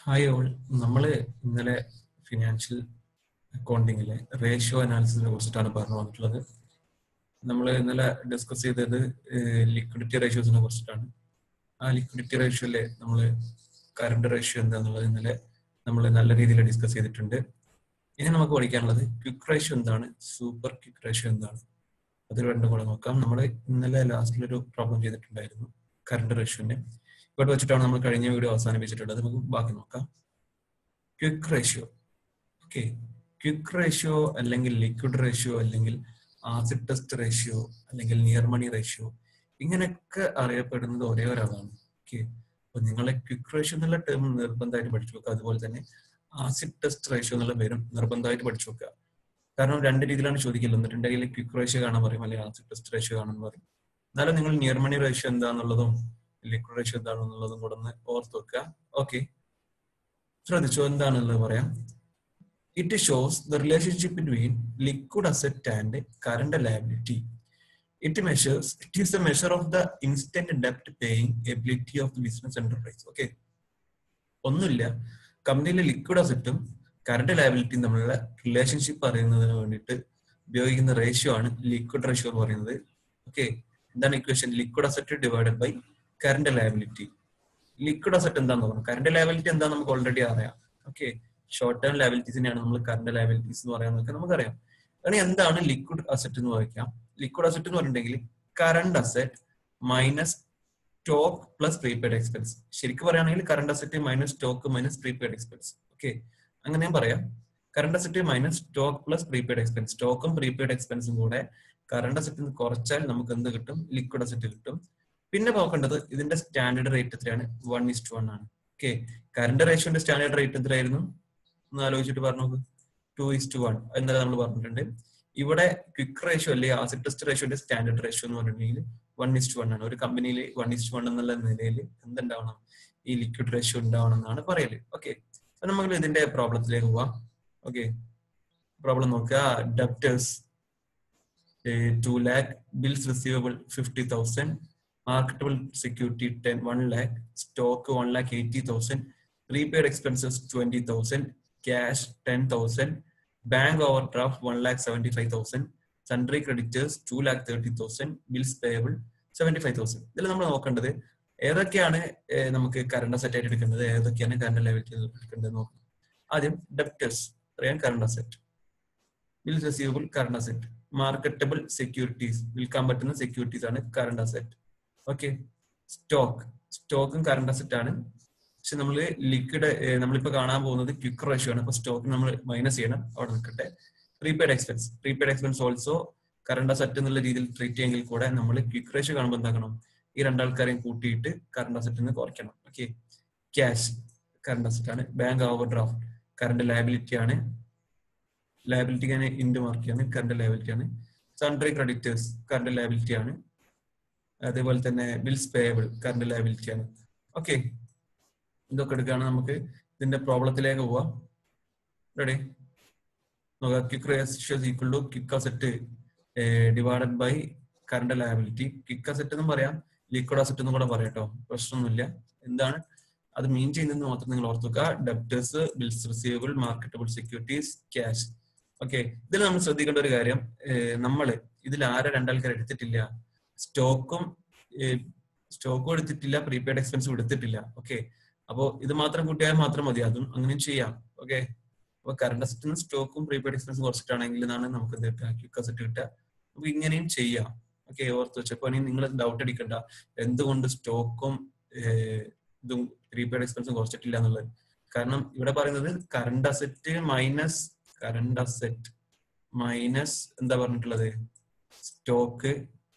hi all നമ്മള് ഇന്നലെ financial അക്കൗണ്ടിങ്ങിലെ ratio അനാലിസിസിനെ കുറിച്ചിട്ടാണ് പറഞ്ഞു വന്നിട്ടുള്ളത് നമ്മൾ ഇന്നലെ ഡിസ്കസ് ചെയ്തത് ലിക്വിഡിറ്റി റേഷ്യോസിനെ കുറിച്ചിട്ടാണ് ആ ലിക്വിഡിറ്റി റേഷ്യോയിലെ നമ്മൾ കറണ്ട് റേഷ്യോ എന്താന്നുള്ളത് ഇന്നലെ നമ്മൾ നല്ല രീതിയിൽ ഡിസ്കസ് ചെയ്തിട്ടുണ്ട് ഇനി നമുക്ക് പഠിക്കാനുള്ളത് ക്വിക്ക് റേഷ്യോ എന്താണ് സൂപ്പർ ക്വിക്ക് റേഷ്യോ എന്താണ് അത് രണ്ടും കൂടെ നോക്കാം നമ്മൾ ഇന്നലെ ലാസ്റ്റിൽ ഒരു പ്രോബ്ലം ചെയ്തിട്ടുണ്ടായിരുന്നു കറണ്ട് റേഷ്യോന്റെ ഇവിടെ വെച്ചിട്ടാണ് നമ്മൾ കഴിഞ്ഞ വീഡിയോ അവസാനിപ്പിച്ചിട്ടുള്ളത് നമുക്ക് ബാക്കി നോക്കാം quick ratio okay quick ratio അല്ലെങ്കിൽ ലിക്വിഡ് റേഷ്യോ അല്ലെങ്കിൽ ആസിഡ് ടെസ്റ്റ് റേഷ്യോ അല്ലെങ്കിൽ നിയർ മണി റേഷ്യോ ഇങ്ങനെയൊക്കെ അറിയപ്പെടുന്നത് ഒരേ ഒരാളാണ് ഓക്കെ അപ്പൊ നിങ്ങളെ ക്വിക്ക് റേഷ്യോ എന്നുള്ള ടേം നിർബന്ധമായിട്ട് പഠിച്ചു വെക്കുക അതുപോലെ തന്നെ ആസിഡ് ടെസ്റ്റ് റേഷ്യോ എന്നുള്ള പേരും നിർബന്ധമായിട്ട് പഠിച്ചു വെക്കുക കാരണം രണ്ട് രീതിയിലാണ് ചോദിക്കല് എന്നിട്ടുണ്ടെങ്കിൽ ക്വിക്ക് റേഷ്യോ കാണാൻ പറയും അല്ലെങ്കിൽ ആസിഡ് ടെസ്റ്റ് റേഷ്യോ കാണാൻ പറയും എന്നാലും നിങ്ങൾ നിയർ മണി റേഷ്യോ എന്താണെന്നുള്ളതും ലിക്വിഡ് റേഷ്യോ എന്താണെന്നുള്ളതും കൂടെ ഒന്ന് ഓർത്ത് വെക്കുക ഓക്കെ ശ്രദ്ധിച്ചു എന്താണെന്നുള്ളത് പറയാം it shows the relationship between liquid asset and current liability it measures it is a measure of the instant ഡെപ്റ്റ് paying ability of the business enterprise okay ഒന്നുമില്ല കമ്പനിയിലെ ലിക്വിഡ് അസറ്റും കറണ്ട് ലയബിലിറ്റിയും തമ്മിലുള്ള റിലേഷൻഷിപ്പ് അറിയുന്നതിന് വേണ്ടിയിട്ട് ഉപയോഗിക്കുന്ന റേഷ്യോ ആണ് ലിക്വിഡ് റേഷ്യോ എന്ന് പറയുന്നത് ഓക്കെ എന്താണ് equation liquid asset divided by current liability liquid asset എന്താന്ന് പറഞ്ഞു കറണ്ട് ലയബിലിറ്റി എന്താ നമുക്ക് ഓൾറെഡി അറിയാം ഓക്കെ ഷോർട്ട് ടേം ലയബിലിറ്റീസിനെയാണ് നമ്മൾ കറണ്ട് ലയബിലിറ്റീസ് എന്ന് പറയാന്നൊക്കെ നമുക്കറിയാം അങ്ങനെ എന്താണ് ലിക്വിഡ് അസറ്റ് എന്ന് വായിക്കാം ലിക്വിഡ് അസറ്റ് എന്ന് പറഞ്ഞിട്ടുണ്ടെങ്കിൽ current asset minus stock plus prepaid expense ശരിക്കും പറയുകയാണെങ്കിൽ current asset minus stock minus prepaid expense okay അങ്ങനെ ഞാൻ പറയാം current asset minus stock plus prepaid expense സ്റ്റോക്കും പ്രീപെയ്ഡ് എക്സ്പെൻസും കൂടെ കറണ്ട് അസറ്റ് കുറച്ചാൽ നമുക്ക് എന്ത് കിട്ടും ലിക്വിഡ് അസറ്റ് കിട്ടും പിന്നെ നോക്കേണ്ടത് ഇതിന്റെ സ്റ്റാൻഡേർഡ് റേറ്റ് എത്രയാണ് വൺ ഇസ്റ്റ് വൺ ആണ് ഓക്കെ കറണ്ട് റേഷ്യോന്റെ സ്റ്റാൻഡേർഡ് റേറ്റ് എത്രയായിരുന്നു ഒന്ന് ആലോചിച്ചിട്ട് പറഞ്ഞു നോക്ക് ടു ഇസ്റ്റ് വൺ എന്നല്ല നമ്മൾ പറഞ്ഞിട്ടുണ്ട് ഇവിടെ ക്വിക്ക് റേഷ്യോ അല്ലെങ്കിൽ ആസിഡ് ടെസ്റ്റ് റേഷ്യോന്റെ സ്റ്റാൻഡേർഡ് റേഷ്യോ എന്ന് പറഞ്ഞിട്ടുണ്ടെങ്കിൽ വൺ ഇസ്റ്റ് വൺ ആണ് ഒരു കമ്പനിയിൽ വൺ ഇസ്റ്റ് വൺ എന്നുള്ള നിലയിൽ എന്തുണ്ടാവണം ഈ ലിക്വിഡ് റേഷ്യോ ഉണ്ടാവണം എന്നാണ് പറയല് ഓക്കെ അപ്പൊ നമുക്ക് ഇതിന്റെ പ്രോബ്ലത്തിലേക്ക് പോവാം ഓക്കെ പ്രോബ്ലം നോക്കുക debtors two lakh bills receivable fifty thousand marketable security ten one lakh stock one lakh eighty thousand prepaid expenses twenty thousand cash ten thousand bank overdraft one lakh seventy five thousand sundry creditors two lakh thirty thousand bills payable seventy five thousand ഇതിൽ നമ്മൾ നോക്കേണ്ടത് ഏതൊക്കെയാണ് നമുക്ക് current asset ആയിട്ട് എടുക്കേണ്ടത് ഏതൊക്കെയാണ് current ലെവലിറ്റി എടുക്കേണ്ടത് നോക്കണം ആദ്യം ഡെപ്റ്റേഴ്സ് അറിയാൻ current asset bills receivable current asset marketable securities വിൽക്കാൻ പറ്റുന്ന സെക്യൂരിറ്റീസ് ആണ് കറണ്ട് അസറ്റ് ഓക്കെ സ്റ്റോക്ക് സ്റ്റോക്കും കറണ്ട് അസറ്റ് ആണ് പക്ഷെ നമ്മൾ ലിക്വിഡ് നമ്മളിപ്പോ കാണാൻ പോകുന്നത് ക്വിക്ക് റേഷ്യോ ആണ് അപ്പൊ സ്റ്റോക്ക് നമ്മൾ മൈനസ് ചെയ്യണം അവിടെ നിൽക്കട്ടെ prepaid expense prepaid expense also current asset എന്നുള്ള രീതിയിൽ ട്രീറ്റ് ചെയ്യുമെങ്കിൽ കൂടെ നമ്മൾ ക്വിക്ക് റേഷ്യോ കാണുമ്പോൾ എന്താക്കണം ഈ രണ്ടാൾക്കാരെയും കൂട്ടിയിട്ട് കറണ്ട് അസറ്റിൽ നിന്ന് കുറയ്ക്കണം ഓക്കെ ക്യാഷ് കറണ്ട് അസറ്റ് ആണ് bank overdraft current liability ആണ് ലയബിലിറ്റി ആണ് ഇൻഡ് മാർക്ക് ആണ് കറണ്ട് ലയബിലിറ്റി ആണ് സൺട്രി ക്രെഡിറ്റേഴ്സ് കറണ്ട് ലയബിലിറ്റി ആണ് അതേപോലെ തന്നെ ബിൽസ് പേയബിൾ കറണ്ട് ലയബിലിറ്റി ആണ് ഓക്കെ ഇതൊക്കെ എടുക്കുകയാണ് നമുക്ക് ഇതിന്റെ പ്രോബ്ലത്തിലേക്ക് പോവാം റെഡി നോക്കാം quick ratios equal to quick asset divided by current liability quick asset എന്നും പറയാം ലിക്വിഡ് അസറ്റ് എന്നും കൂടെ പറയാം കേട്ടോ പ്രശ്നമൊന്നുമില്ല എന്താണ് അത് മീൻ ചെയ്യുന്നത് മാത്രം നിങ്ങൾ ഓർത്തുക debtors bills receivable marketable securities cash okay ഇതിൽ നമ്മൾ ശ്രദ്ധിക്കേണ്ട ഒരു കാര്യം നമ്മൾ ഇതിൽ ആരെ രണ്ടാൾക്കാർ എടുത്തിട്ടില്ല സ്റ്റോക്കും സ്റ്റോക്കും എടുത്തിട്ടില്ല പ്രീപെയ്ഡ് എക്സ്പെൻസും എടുത്തിട്ടില്ല ഓക്കെ അപ്പോ ഇത് മാത്രം കൂട്ടിയാൽ മാത്രം മതി അതും അങ്ങനെയും ചെയ്യാം ഓക്കെ അപ്പൊ കറണ്ട് അസറ്റിന് സ്റ്റോക്കും പ്രീപെയ്ഡ് എക്സ്പെൻസും കുറച്ചിട്ടാണെങ്കിൽ എന്നാണ് നമുക്ക് ഇത് കിട്ടുക ക്വിക്ക് അസറ്റ് കിട്ടുക നമുക്ക് ഇങ്ങനെയും ചെയ്യാം ഓക്കെ ഓർത്ത് വെച്ചപ്പോ നിങ്ങൾ ഡൗട്ട് അടിക്കണ്ട എന്തുകൊണ്ട് സ്റ്റോക്കും ഇതും പ്രീപെയ്ഡ് എക്സ്പെൻസും കുറച്ചിട്ടില്ല എന്നുള്ളത് കാരണം ഇവിടെ പറയുന്നത് current asset minus current asset minus എന്താ പറഞ്ഞിട്ടുള്ളത് stock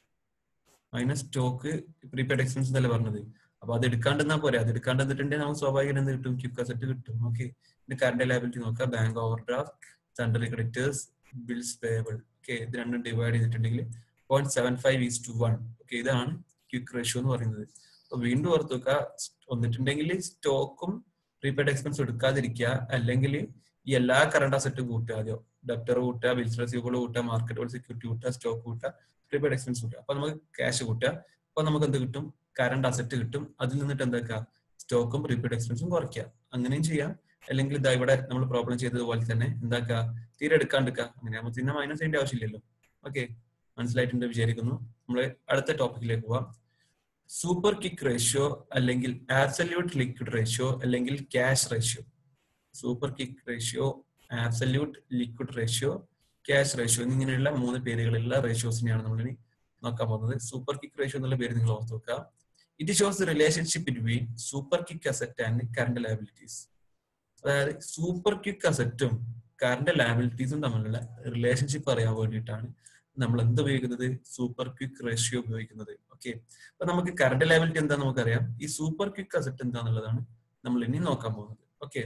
minus stock prepaid expense എന്നല്ലേ പറഞ്ഞത് അപ്പൊ അത് എടുക്കാണ്ടെന്നാ പോരെ അത് എടുക്കാണ്ട് എന്നിട്ടുണ്ടെങ്കിൽ നമുക്ക് സ്വാഭാവികം എന്ത് കിട്ടും ക്വിക്ക് അസറ്റ് കിട്ടും ഓക്കെ പിന്നെ കറണ്ട് ലയബിലിറ്റി നോക്കുക bank overdraft central creditors bills payable okay ഇത് രണ്ടും ഡിവൈഡ് ചെയ്തിട്ടുണ്ടെങ്കിൽ point seven five is to one okay ഇതാണ് ക്വിക്ക് റേഷ്യോ എന്ന് പറയുന്നത് അപ്പൊ വീണ്ടും ഓർത്ത് വെക്കുക വന്നിട്ടുണ്ടെങ്കിൽ സ്റ്റോക്കും പ്രീപെയ്ഡ് എക്സ്പെൻസ് എടുക്കാതിരിക്കുക അല്ലെങ്കിൽ ഈ എല്ലാ കറണ്ട് അസറ്റും കൂട്ടുക ആദ്യം ഡെപ്റ്റർ കൂട്ടുക ബിൽസ് റെസീവബിൾ കൂട്ടുക മാർക്കറ്റബിൾ സെക്യൂരിറ്റി കൂട്ടുക സ്റ്റോക്ക് കൂട്ടുക പ്രീപെയ്ഡ് എക്സ്പെൻസ് കൂട്ടുക അപ്പൊ നമുക്ക് ക്യാഷ് കൂട്ടുക അപ്പൊ നമുക്ക് എന്ത് കിട്ടും കറണ്ട് അസറ്റ് കിട്ടും അതിൽ നിന്നിട്ട് എന്താക്കുക സ്റ്റോക്കും പ്രീപെയ്ഡ് എക്സ്പെൻസും കുറയ്ക്കുക അങ്ങനെയും ചെയ്യാം അല്ലെങ്കിൽ ഇതാ ഇവിടെ നമ്മൾ പ്രോബ്ലം ചെയ്തതുപോലെ തന്നെ എന്താക്കുക തീരെ എടുക്കാണ്ടിരിക്കുക അങ്ങനെ ആകുമ്പോൾ പിന്നെ മൈനസ് ചെയ്യേണ്ട ആവശ്യമില്ലല്ലോ ഓക്കെ മനസ്സിലായിട്ടുണ്ട് വിചാരിക്കുന്നു നമ്മൾ അടുത്ത ടോപ്പിക്കിലേക്ക് പോവാം സൂപ്പർ കിക്ക് റേഷ്യോ അല്ലെങ്കിൽ ആബ്സല്യൂട്ട് ലിക്വിഡ് റേഷ്യോ അല്ലെങ്കിൽ cash ratio super quick ratio absolute liquid ratio cash ratio എന്നിങ്ങനെയുള്ള മൂന്ന് പേരുകളുള്ള റേഷ്യോസിനെയാണ് നമ്മൾ ഇനി നോക്കാൻ പോകുന്നത് സൂപ്പർ കിക്ക് റേഷ്യോ എന്നുള്ള പേര് നിങ്ങൾ ഓർത്ത് വെക്കുക it shows the relationship between super quick asset and current liabilities അതായത് സൂപ്പർ ക്വിക്ക് അസറ്റും കറണ്ട് ലയബിലിറ്റീസും തമ്മിലുള്ള റിലേഷൻഷിപ്പ് അറിയാൻ വേണ്ടിയിട്ടാണ് നമ്മൾ എന്ത് ഉപയോഗിക്കുന്നത് സൂപ്പർ ക്വിക്ക് റേഷ്യോ ഉപയോഗിക്കുന്നത് ഓക്കെ അപ്പൊ നമുക്ക് കറണ്ട് ലയബിലിറ്റി എന്താ നമുക്കറിയാം ഈ സൂപ്പർ ക്വിക്ക് അസറ്റ് എന്താന്നുള്ളതാണ് നമ്മൾ ഇനി നോക്കാൻ പോകുന്നത് okay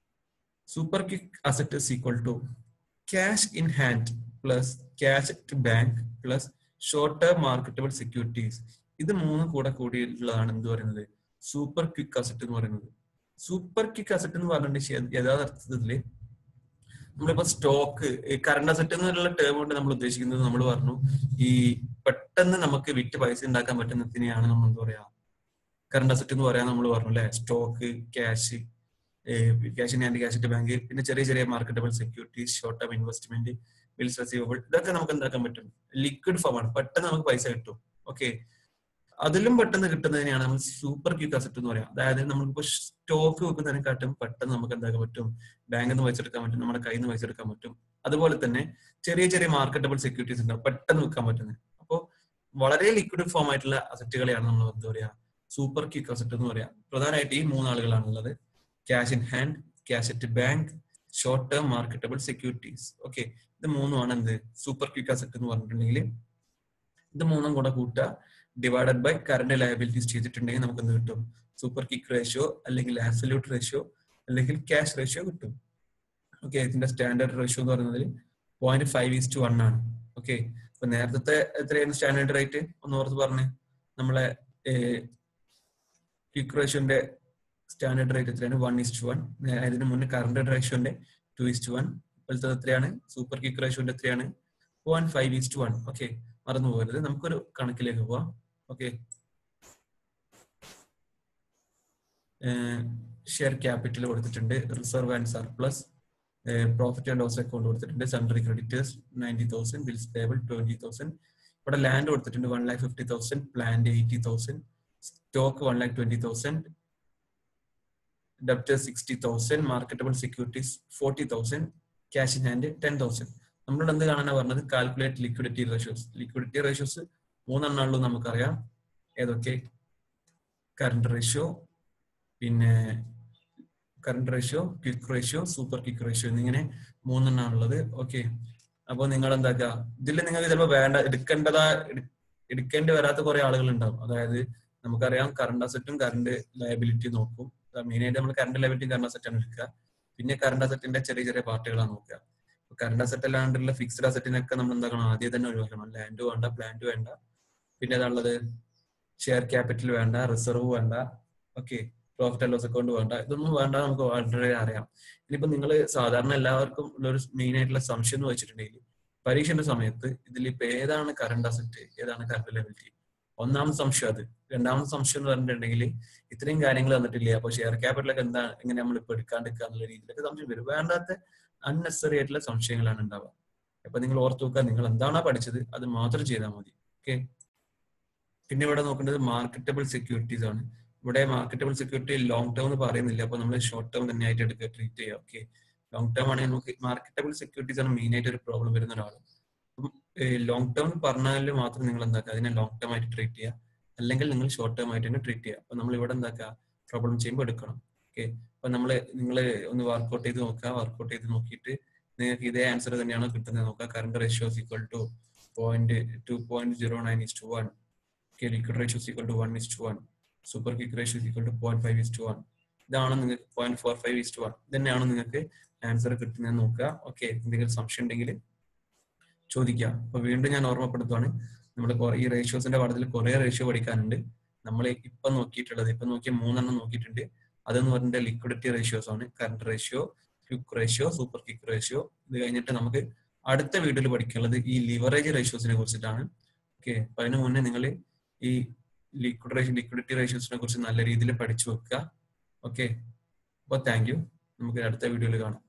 super quick asset is equal to cash in hand plus cash to bank plus short term marketable securities ഇത് മൂന്നും കൂടെ കൂടിയിട്ടുള്ളതാണ് എന്ത് പറയുന്നത് സൂപ്പർ ക്വിക്ക് അസറ്റ് എന്ന് പറയുന്നത് സൂപ്പർ ക്വിക്ക് അസറ്റ് എന്ന് പറഞ്ഞിട്ട് യഥാർത്ഥത്തില് നമ്മളിപ്പോ സ്റ്റോക്ക് കറണ്ട് അസറ്റ് എന്നുള്ള ടേം കൊണ്ട് നമ്മൾ ഉദ്ദേശിക്കുന്നത് നമ്മൾ പറഞ്ഞു ഈ പെട്ടെന്ന് നമുക്ക് വിറ്റ് പൈസ ഉണ്ടാക്കാൻ പറ്റുന്നതിനെയാണ് നമ്മൾ എന്താ പറയാ കറണ്ട് അസറ്റ് എന്ന് പറയാൻ നമ്മൾ പറഞ്ഞു അല്ലെ stock cash cash in hand cash bank പിന്നെ ചെറിയ ചെറിയ marketable securities short term investment bills receivable ഇതൊക്കെ നമുക്ക് എന്താക്കാൻ പറ്റും ലിക്വിഡ് ഫോം ആണ് പെട്ടെന്ന് നമുക്ക് പൈസ കിട്ടും ഓക്കെ അതിലും പെട്ടെന്ന് കിട്ടുന്നതിനെയാണ് നമ്മൾ സൂപ്പർ ക്യൂക്ക് അസറ്റ് എന്ന് പറയാം അതായത് നമ്മളിപ്പോ സ്റ്റോക്ക് വെക്കുന്നതിനെക്കാട്ടും പെട്ടെന്ന് നമുക്ക് എന്താക്കാൻ പറ്റും ബാങ്കിൽ നിന്ന് വെച്ചെടുക്കാൻ പറ്റും നമ്മുടെ കയ്യിൽ നിന്ന് വെച്ചെടുക്കാൻ പറ്റും അതുപോലെ തന്നെ ചെറിയ ചെറിയ മാർക്കറ്റബിൾ സെക്യൂരിറ്റീസ് ഉണ്ടാവും പെട്ടെന്ന് വിൽക്കാൻ പറ്റുന്നത് അപ്പോൾ വളരെ ലിക്വിഡ് ഫോം ആയിട്ടുള്ള അസറ്റുകളെയാണ് നമ്മൾ എന്താ പറയാ സൂപ്പർ ക്യൂക്ക് അസറ്റ് എന്ന് പറയാം പ്രധാനമായിട്ട് ഈ മൂന്നാളുകളാണുള്ളത് cash in hand cash at bank short term marketable securities okay ഇത് മൂന്നുമാണ് എന്ത് സൂപ്പർ ക്വിക്ക് അസറ്റ് എന്ന് പറഞ്ഞിട്ടുണ്ടെങ്കിൽ ഇത് മൂന്നും കൂടെ കൂട്ടുക ഡിവൈഡഡ് ബൈ കറണ്ട് ലയബിലിറ്റീസ് ചെയ്തിട്ടുണ്ടെങ്കിൽ നമുക്ക് എന്ത് കിട്ടും സൂപ്പർ കിക്ക് റേഷ്യോ അല്ലെങ്കിൽ ആബ്സല്യൂട്ട് റേഷ്യോ അല്ലെങ്കിൽ ക്യാഷ് റേഷ്യോ കിട്ടും ഓക്കെ ഇതിന്റെ സ്റ്റാൻഡേർഡ് റേഷ്യോ എന്ന് പറയുന്നത് point five is to one ആണ് ഓക്കെ അപ്പൊ നേരത്തെ എത്രയായിരുന്നു സ്റ്റാൻഡേർഡ് റേറ്റ് ഒന്ന് ഓർത്ത് പറഞ്ഞ് നമ്മളെ ക്വിക്ക് റേഷ്യോന്റെ സ്റ്റാൻഡേർഡ് റേറ്റ് എത്രയാണ് വൺ ഈസ് ടു വൺ ഇതിന് മുന്നേ കറണ്ട് റേഷ്യോന്റെ ടു ഈസ് ടു വൺ ഇപ്പോഴത്തെ എത്രയാണ് സൂപ്പർ കിക്ക് റേഷ്യോന്റെ എത്രയാണ് point five is to one okay മറന്നു പോകരുത് നമുക്കൊരു കണക്കിലേക്ക് പോവാം ഓക്കെ ഷെയർ ക്യാപിറ്റൽ കൊടുത്തിട്ടുണ്ട് reserve and surplus profit and loss account കൊടുത്തിട്ടുണ്ട് sundry creditors ninety thousand bills payable twenty thousand ഇവിടെ ലാൻഡ് കൊടുത്തിട്ടുണ്ട് one lakh fifty thousand plant eighty thousand stock one lakh twenty thousand debtors sixty thousand marketable securities forty thousand cash in hand ten thousand നമ്മളോട് എന്ത് കാണാനാണ് പറഞ്ഞത് calculate liquidity ratios liquidity ratios മൂന്നെണ്ണമുള്ളൂ നമുക്കറിയാം ഏതൊക്കെ current ratio പിന്നെ current ratio quick ratio super quick ratio എന്നിങ്ങനെ മൂന്നെണ്ണമാണ് ഉള്ളത് ഓക്കെ അപ്പോൾ നിങ്ങൾ എന്താക്കുക ഇതിൽ നിങ്ങൾക്ക് ചിലപ്പോൾ വേണ്ട എടുക്കേണ്ടതാ എടുക്കേണ്ടി വരാത്ത കുറെ ആളുകൾ ഉണ്ടാവും അതായത് നമുക്കറിയാം കറണ്ട് അസറ്റും കറണ്ട് ലയബിലിറ്റി നോക്കും മെയിൻ ആയിട്ട് നമ്മൾ കറണ്ട് ലയബിലിറ്റി കറണ്ട് അസറ്റ് ആണ് എടുക്കുക പിന്നെ കറണ്ട് അസറ്റിന്റെ ചെറിയ ചെറിയ പാർട്ടുകളാണ് നോക്കുക കറണ്ട് അസറ്റ് അല്ലാണ്ടുള്ള ഫിക്സ്ഡ് അസറ്റിനൊക്കെ നമ്മൾ എന്താക്കണം ആദ്യം തന്നെ ഒഴിവാക്കണം ലാൻഡ് വേണ്ട പ്ലാന്റ് വേണ്ട പിന്നെ ഏതാണുള്ളത് ഷെയർ ക്യാപിറ്റൽ വേണ്ട റിസർവ് വേണ്ട okay profit and loss account വേണ്ട ഇതൊന്നും വേണ്ട നമുക്ക് വളരെ അറിയാം ഇനിയിപ്പോ നിങ്ങൾ സാധാരണ എല്ലാവർക്കും ഉള്ള ഒരു മെയിൻ ആയിട്ടുള്ള സംശയം എന്ന് വെച്ചിട്ടുണ്ടെങ്കിൽ പരീക്ഷയുടെ സമയത്ത് ഇതിൽ ഇപ്പൊ ഏതാണ് കറണ്ട് അസറ്റ് ഏതാണ് കറണ്ട് ലയബിലിറ്റി ഒന്നാമത് സംശയം അത് രണ്ടാമത് സംശയം എന്ന് പറഞ്ഞിട്ടുണ്ടെങ്കിൽ ഇത്രയും കാര്യങ്ങൾ തന്നിട്ടില്ലേ അപ്പൊ ഷെയർ ക്യാപിറ്റലൊക്കെ എന്താ എങ്ങനെ നമ്മൾ ഇപ്പൊ എടുക്കാണ്ടിരിക്കുക എന്നുള്ള രീതിയിലൊക്കെ സംശയം വരും വേണ്ടാത്ത അൺനെസറി ആയിട്ടുള്ള സംശയങ്ങളാണ് ഉണ്ടാവുക അപ്പൊ നിങ്ങൾ ഓർത്ത് നോക്കുക നിങ്ങൾ എന്താണോ പഠിച്ചത് അത് മാത്രം ചെയ്താൽ മതി ഓക്കെ പിന്നെ ഇവിടെ നോക്കേണ്ടത് മാർക്കറ്റബിൾ സെക്യൂരിറ്റീസ് ആണ് ഇവിടെ മാർക്കറ്റബിൾ സെക്യൂരിറ്റി ലോങ് ടേം എന്ന് പറയുന്നില്ല അപ്പൊ നമ്മൾ ഷോർട്ട് ടേം തന്നെ ആയിട്ട് എടുക്കുക ട്രീറ്റ് ചെയ്യുക ഓക്കെ ലോങ് ടേം ആണെങ്കിൽ നമുക്ക് മാർക്കറ്റബിൾ സെക്യൂരിറ്റീസ് ആണ് മെയിൻ ആയിട്ട് ഒരു പ്രോബ്ലം വരുന്ന ഒരാൾ ലോങ് ടേം പറഞ്ഞാൽ മാത്രം നിങ്ങൾ എന്താക്കുക അതിനെ ലോങ് ടേം ആയിട്ട് ട്രീറ്റ് ചെയ്യുക അല്ലെങ്കിൽ നിങ്ങൾ ഷോർട്ട് ടേം ആയിട്ട് തന്നെ ട്രീറ്റ് ചെയ്യുക അപ്പൊ നമ്മൾ ഇവിടെ എന്താക്കുക പ്രോബ്ലം ചെയ്യുമ്പോൾ എടുക്കണം ഓക്കെ അപ്പൊ നമ്മൾ നിങ്ങൾ ഒന്ന് വർക്ക്ഔട്ട് ചെയ്ത് നോക്കുക വർക്ക്ഔട്ട് ചെയ്ത് നോക്കിയിട്ട് നിങ്ങൾക്ക് ഇതേ ആൻസർ തന്നെയാണോ കിട്ടുന്നത് നോക്കുക current ratio equal to point two point zero nine is to one okay liquid ratio equal to one is to one super quick ratio equal to point five is to one ഇതാണ് നിങ്ങൾക്ക് point four five is to one ഇതന്നെയാണ് നിങ്ങൾക്ക് answer കിട്ടുന്നത് നോക്കുക okay എന്തെങ്കിലും സംശയം ഉണ്ടെങ്കിൽ ചോദിക്കുക അപ്പൊ വീണ്ടും ഞാൻ ഓർമ്മപ്പെടുത്തുവാണ് നമ്മൾ ഈ റേഷ്യോസിന്റെ പാഠത്തിൽ കുറെ റേഷ്യോ പഠിക്കാനുണ്ട് നമ്മൾ ഇപ്പൊ നോക്കിയിട്ടുള്ളത് ഇപ്പൊ നോക്കിയ മൂന്നെണ്ണം നോക്കിയിട്ടുണ്ട് അതെന്ന് പറഞ്ഞിട്ട് ലിക്വിഡിറ്റി റേഷ്യോസ് ആണ് current ratio quick ratio super quick ratio ഇത് കഴിഞ്ഞിട്ട് നമുക്ക് അടുത്ത വീഡിയോയിൽ പഠിക്കാനുള്ളത് ഈ ലിവറേജ് റേഷ്യോസിനെ കുറിച്ചിട്ടാണ് ഓക്കെ അപ്പൊ അതിന് മുന്നേ നിങ്ങൾ ഈ ലിക്വിഡ് റേഷ്യോ ലിക്വിഡിറ്റി റേഷ്യോസിനെ കുറിച്ച് നല്ല രീതിയിൽ പഠിച്ചു വെക്കുക ഓക്കെ അപ്പോൾ താങ്ക് യു നമുക്ക് അടുത്ത വീഡിയോയിൽ കാണാം